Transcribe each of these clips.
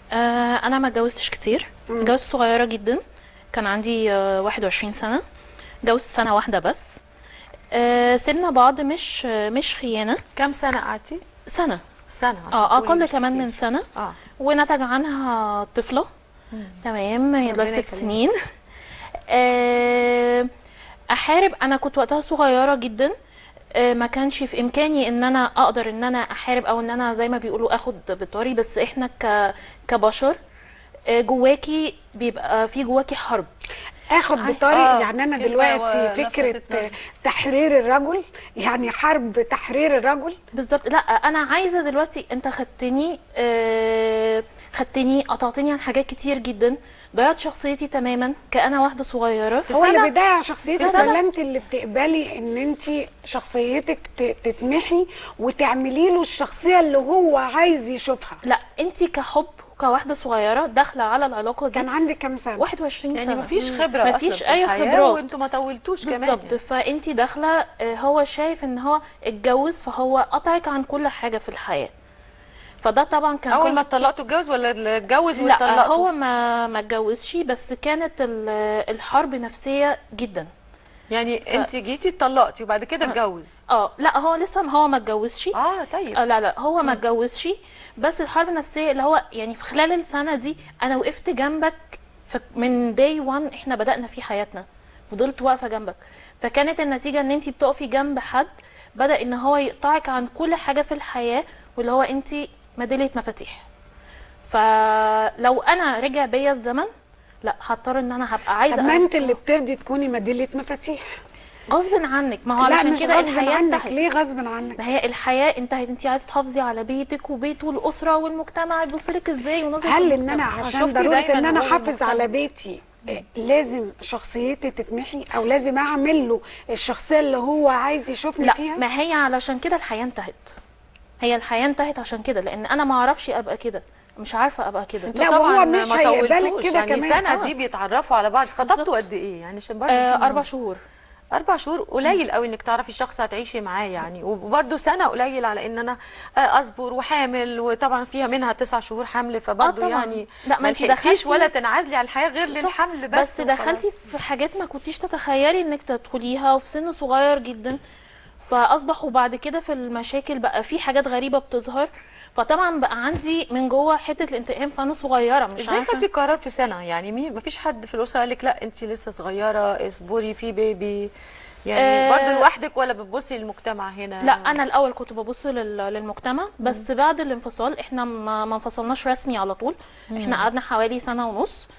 آه انا ما اتجوزتش كتير اتجوزت صغيره جدا كان عندي آه 21 سنه اتجوزت سنه واحده بس آه سيبنا بعض مش آه مش خيانه كم سنه قعدتي سنه سنه عشان اه تقولي اقل مش كمان كتير. من سنه اه ونتج عنها طفله تمام هي دلوقتي ربنا ست يخليها. سنين آه احارب انا كنت وقتها صغيره جدا آه، ما كانش في امكاني ان انا اقدر ان انا احارب او ان انا زي ما بيقولوا اخد بطاري بس احنا ك كبشر آه، جواكي بيبقى في جواكي حرب اخد بطريق آه، يعني انا كلمة دلوقتي ولفتت فكره نظري. تحرير الرجل يعني حرب تحرير الرجل بالظبط لا انا عايزه دلوقتي انت خدتني آه، خدتني قطعتني عن حاجات كتير جدا ضيعت شخصيتي تماما كأنا واحده صغيره هو اللي سنة؟ بيضيع شخصيتك في سنة؟ ولا انت اللي بتقبلي ان انت شخصيتك ت- تتمحي وتعملي له الشخصيه اللي هو عايز يشوفها لا انت كحب كواحده صغيره داخله على العلاقه دي كان عندك كام سنه 21 يعني سنه مفيش خبره اصلا مفيش في اي الحياة خبرات وانتوا ما طولتوش كمان بالظبط يعني. فانت داخله آه، هو شايف ان هو اتجوز فهو قطعك عن كل حاجه في الحياه فده طبعا كان اول كل- ما اتطلقتوا اتجوز ولا اتجوز لا واتطلقتوا هو ما ما اتجوزش بس كانت ال- الحرب نفسيه جدا يعني انت جيتي اتطلقتي وبعد كده اتجوز اه لا هو لسه ما هو ما اتجوزش اه طيب آه لا لا هو ما اتجوزش بس الحرب النفسيه اللي هو يعني في خلال السنه دي انا وقفت جنبك ف- من داي 1 احنا بدانا في حياتنا فضلت واقفه جنبك فكانت النتيجه ان انت بتقفي جنب حد بدا ان هو يقطعك عن كل حاجه في الحياه واللي هو انت ميداليه مفاتيح فلو انا رجع بيا الزمن لا هضطر ان انا هبقى عايزه طب ما أعمل- انت اللي بترضي تكوني مديله مفاتيح غصب عنك ما هو لا علشان مش كده غصب الحياه عنك انتهت ليه غصب عنك ما هي الحياه انتهت انت عايزه تحافظي على بيتك وبيت والاسره والمجتمع يبص لك ازاي ونظره هل ان المجتمع. انا عشان شفتي ضروره دايماً ان انا هو احافظ المجتمع. على بيتي آه، لازم شخصيتي تتمحي او لازم اعمل له الشخصيه اللي هو عايز يشوفني لا فيها ما هي علشان كده الحياه انتهت هي الحياه انتهت عشان كده لان انا ما اعرفش ابقى كده مش عارفه ابقى كده انتوا لا، طبعا وهو مش ما هيقبلك طولتوش كده يعني كمان. سنه آه. دي بيتعرفوا على بعض بالظبط. خطبتوا قد ايه يعني عشان برضه آه دي اربع مهمة. شهور اربع شهور قليل قوي انك تعرفي شخص هتعيشي معاه يعني وبرده سنه قليل على ان انا آه، اصبر وحامل وطبعا فيها منها تسع شهور حمل فبرده طبعاً. يعني لا، ما ما انتي لحقتيش دخلتي- ولا تنعزلي على الحياه غير صح. للحمل بس بس دخلتي في حاجات ما كنتيش تتخيلي انك تدخليها وفي سن صغير جدا فاصبحوا بعد كده في المشاكل بقى في حاجات غريبه بتظهر فطبعا بقى عندي من جوه حته الانتقام فانا صغيره مش ازاي عارفه خدتي القرار في سنه يعني مين مفيش حد في الاسره قال لك لا انت لسه صغيره اصبري في بيبي يعني آه، برضه لوحدك ولا بتبصي للمجتمع هنا لا انا الاول كنت ببص لل- للمجتمع بس بعد الانفصال احنا ما ما انفصلناش رسمي على طول احنا قعدنا حوالي سنه ونص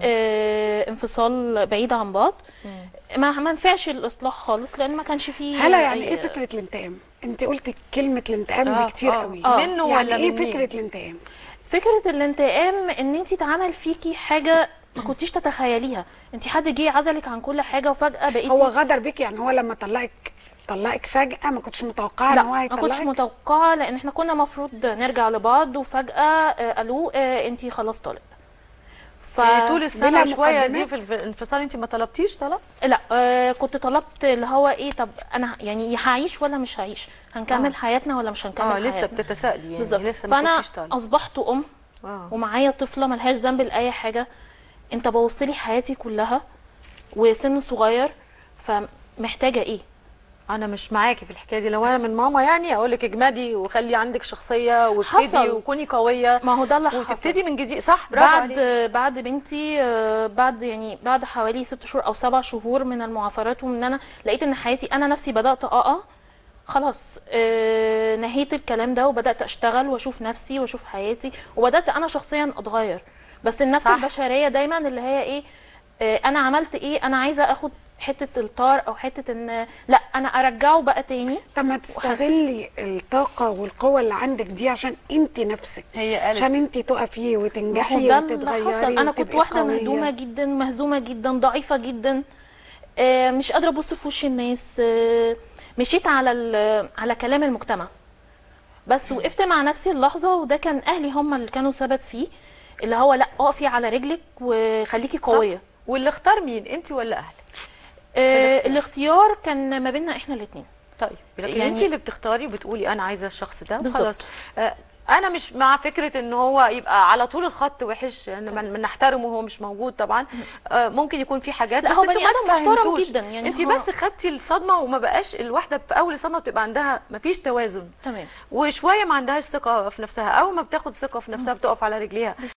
اه انفصال بعيد عن بعض ما ما نفعش الاصلاح خالص لان ما كانش فيه هلا يعني أي- ايه فكره الانتقام انت قلتي كلمه الانتقام آه، دي كتير آه. قوي آه. منه يعني ولا ايه من مين؟ فكره الانتقام فكره الانتقام ان انت اتعمل فيكي حاجه ما كنتيش تتخيليها انت حد جه عزلك عن كل حاجه وفجاه بقيتي هو غدر بيك يعني هو لما طلقك طلقك فجاه ما كنتش متوقعه لا ان هو ما كنتش هيطلقك متوقعه لان احنا كنا مفروض نرجع لبعض وفجاه آه، قالوا آه، انت خلاص طالق ف... يعني طول السنه بلا وشويه دي مقدمات؟ في الانفصال انت ما طلبتيش طلاق لا آه كنت طلبت اللي هو ايه طب انا يعني يا هعيش ولا مش هعيش هنكمل آه. حياتنا ولا مش هنكمل اه لسه حياتنا بتتسائلي يعني بالظبط لسه ما فانا كنتيش طالق اصبحت ام اه ومعايا طفله ملهاش ذنب لاي حاجه انت بوظت لي حياتي كلها وسن صغير فمحتاجه ايه انا مش معاكي في الحكايه دي لو انا من ماما يعني اقول لك اجمدي وخلي عندك شخصيه وابتدي حصل. وكوني قويه ما هو ده اللي وتبتدي حصل من جديد صح برافو بعد عليك بعد بنتي آه، بعد يعني بعد حوالي ست شهور او سبع شهور من المعافرات ومن انا لقيت ان حياتي انا نفسي بدات اقع خلاص آه، نهيت الكلام ده وبدات اشتغل واشوف نفسي واشوف حياتي وبدات انا شخصيا اتغير بس النفس صح. البشريه دايما اللي هي ايه آه، انا عملت ايه انا عايزه اخد حته الطار او حته ان لا انا ارجعه بقى تاني طب ما تستغلي الطاقه والقوه اللي عندك دي عشان انت نفسك هي قالت عشان انت تقفي ما هو وتنجحي ده اللي وتتغيري حصل انا كنت وتبقي واحده قوية. مهدومه جدا مهزومه جدا ضعيفه جدا آه، مش قادره ابص في وش الناس آه، مشيت على ال- على كلام المجتمع بس وقفت مع نفسي اللحظه وده كان اهلي هم اللي كانوا سبب فيه اللي هو لا اقفي على رجلك وخليكي قويه واللي اختار مين انت ولا اهلك آه، الاختيار. الاختيار كان ما بيننا احنا الاثنين طيب لكن يعني- انت اللي بتختاري وبتقولي انا عايزه الشخص ده بالظبط. خلاص آه انا مش مع فكره ان هو يبقى على طول الخط وحش يعني من من نحترمه وهو مش موجود طبعا آه ممكن يكون في حاجات لا، بس هو انتوا بني ما آدم محترم تفهمتوش جدا، يعني انت هو- بس خدتي الصدمه وما بقاش الواحده في اول صدمه بتبقى عندها ما فيش توازن تمام وشويه ما عندهاش ثقه في نفسها اول ما بتاخد ثقه في نفسها بتقف على رجليها